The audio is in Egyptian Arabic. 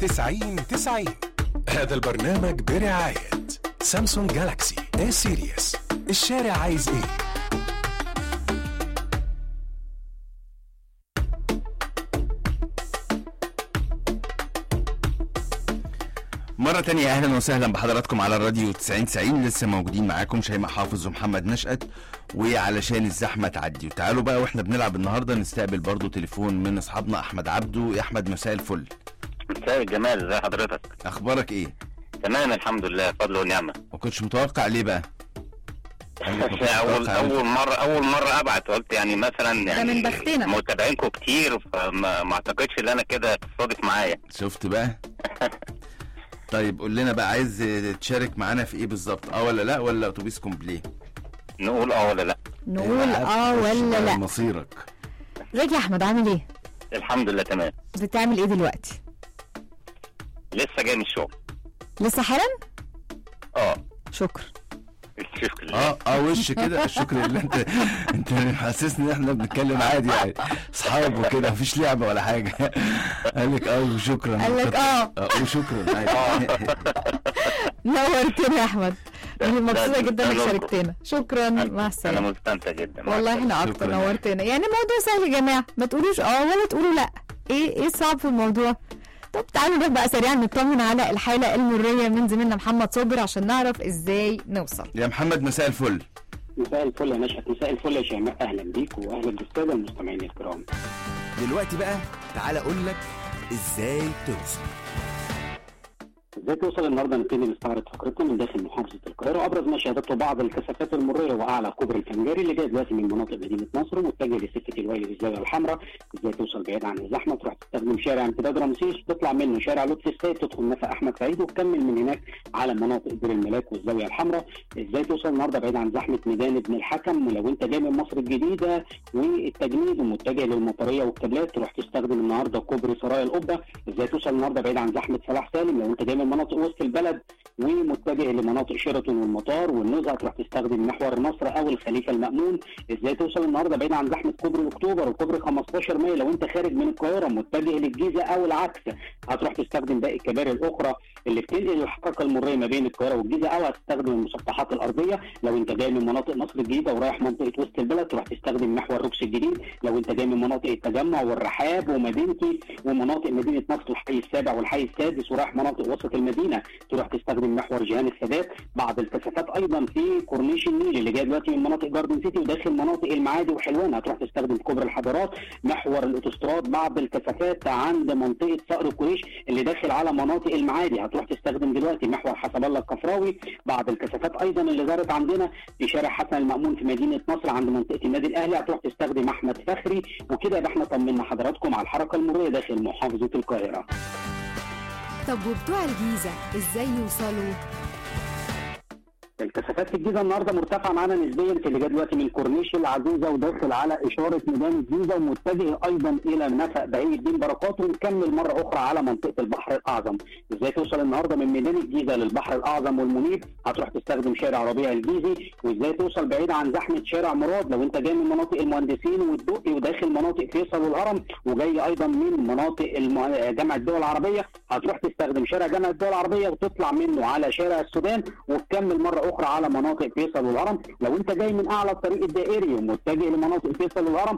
90 90 هذا البرنامج برعاية سامسونج جالاكسي اي سيريس الشارع عايز ايه مرة تانية أهلا وسهلا بحضراتكم على الراديو 90 90 لسه موجودين معاكم شيماء حافظ ومحمد نشأت وعلشان الزحمة تعدي وتعالوا بقى واحنا بنلعب النهاردة نستقبل برضو تليفون من أصحابنا أحمد عبده يا أحمد مساء الفل مساء الجمال ازي حضرتك أخبارك إيه؟ تمام الحمد لله فضل ونعمه ما كنتش متوقع ليه بقى؟ عندك ما كنتش اول متوقع يعني؟ اول مره اول مره ابعت قلت يعني مثلا يعني من بختنا. متابعينكم كتير فما ما اعتقدش ان انا كده تصادف معايا شفت بقى؟ طيب قول لنا بقى عايز تشارك معانا في ايه بالظبط اه ولا لا ولا اتوبيس كومبليه نقول اه ولا لا نقول العب، اه خش ولا بقى لا مصيرك ازيك يا احمد عامل ايه الحمد لله تمام بتعمل ايه دلوقتي لسه جاي من الشغل لسه حالا اه شكرا الشكر لله اه اه وش كده الشكر لله انت انت محسسني ان احنا بنتكلم عادي يعني اصحاب وكده مفيش لعبه ولا حاجه قال لك اه وشكرا قال لك اه. اه وشكرا عادي نورتنا يا احمد انا مبسوطه ده- جدا ده انك نوركم. شاركتنا شكرا مع انا السلامه مستمتع جدا مع والله السلامة. احنا اكتر شكراً. نورتنا يعني الموضوع سهل يا جماعه ما تقولوش اه ولا تقولوا لا ايه ايه الصعب في الموضوع طب تعالوا نروح بقى سريعا نطمن على الحاله المريه من زميلنا محمد صابر عشان نعرف ازاي نوصل يا محمد مساء الفل مساء الفل يا نشأت مساء الفل يا شيماء اهلا بيك واهلا بالساده المستمعين الكرام دلوقتي بقى تعالى اقول لك ازاي توصل ازاي توصل النهارده نبتدي نستعرض فقرتنا من داخل محافظه القاهره وابرز ما شهدته بعض الكثافات المريه واعلى كوبري الفنجري اللي جاي دلوقتي من مناطق مدينه نصر ومتجه لسكه الويل بالزاويه الحمراء ازاي توصل بعيد عن الزحمه تروح تستخدم شارع امتداد رمسيس تطلع منه شارع لطفي السيد تدخل نفق احمد سعيد وتكمل من هناك على مناطق دير الملاك والزاويه الحمراء ازاي توصل النهارده بعيد عن زحمه ميدان ابن الحكم ولو انت جاي من مصر الجديده والتجنيد ومتجه للمطريه والكابلات تروح تستخدم النهارده كوبري سرايا القبه ازاي توصل النهارده بعيد عن زحمه صلاح سالم لو انت جاي من مناطق وسط البلد ومتجه لمناطق شيراتون والمطار والنزهه تروح تستخدم محور النصر او الخليفه المامون ازاي توصل النهارده بعيد عن زحمه كوبري اكتوبر وكوبري 15 مايو لو انت خارج من القاهره متجه للجيزه او العكس هتروح تستخدم باقي الكباري الاخرى اللي بتنقل الحركه المريه ما بين القاهره والجيزه او هتستخدم المسطحات الارضيه لو انت جاي من مناطق مصر الجديده ورايح منطقه وسط البلد تروح تستخدم محور روكس الجديد لو انت جاي من مناطق التجمع والرحاب ومدينتي ومناطق مدينه نصر الحي السابع والحي السادس ورايح مناطق وسط المدينه تروح تستخدم محور جهان السادات بعض الكثافات ايضا في كورنيش النيل اللي جاي دلوقتي من مناطق جاردن سيتي وداخل مناطق المعادي وحلوان هتروح تستخدم كوبري الحضارات محور الاوتوستراد بعض الكثافات عند منطقه صقر الكوريش اللي داخل على مناطق المعادي هتروح تستخدم دلوقتي محور حسب الله الكفراوي بعض الكثافات ايضا اللي ظهرت عندنا في شارع حسن المامون في مدينه نصر عند منطقه النادي الاهلي هتروح تستخدم احمد فخري وكده يبقى احنا طمنا حضراتكم على الحركه المروريه داخل محافظه القاهره طب وبتوع الجيزة ازاي يوصلوا؟ الكثافات في الجيزه النهارده مرتفعه معانا نسبيا في اللي جاي دلوقتي من كورنيش العزيزه وداخل على اشاره ميدان الجيزه ومتجه ايضا الى نفق بهي الدين بركات ونكمل مره اخرى على منطقه البحر الاعظم ازاي توصل النهارده من ميدان الجيزه للبحر الاعظم والمنيب هتروح تستخدم شارع ربيع الجيزي وازاي توصل بعيد عن زحمه شارع مراد لو انت جاي من مناطق المهندسين والدقي وداخل مناطق فيصل والهرم وجاي ايضا من مناطق الم- جامعه الدول العربيه هتروح تستخدم شارع جامعه الدول العربيه وتطلع منه على شارع السودان وتكمل مره اخرى على مناطق فيصل والهرم لو انت جاي من اعلى الطريق الدائري ومتجه لمناطق فيصل والهرم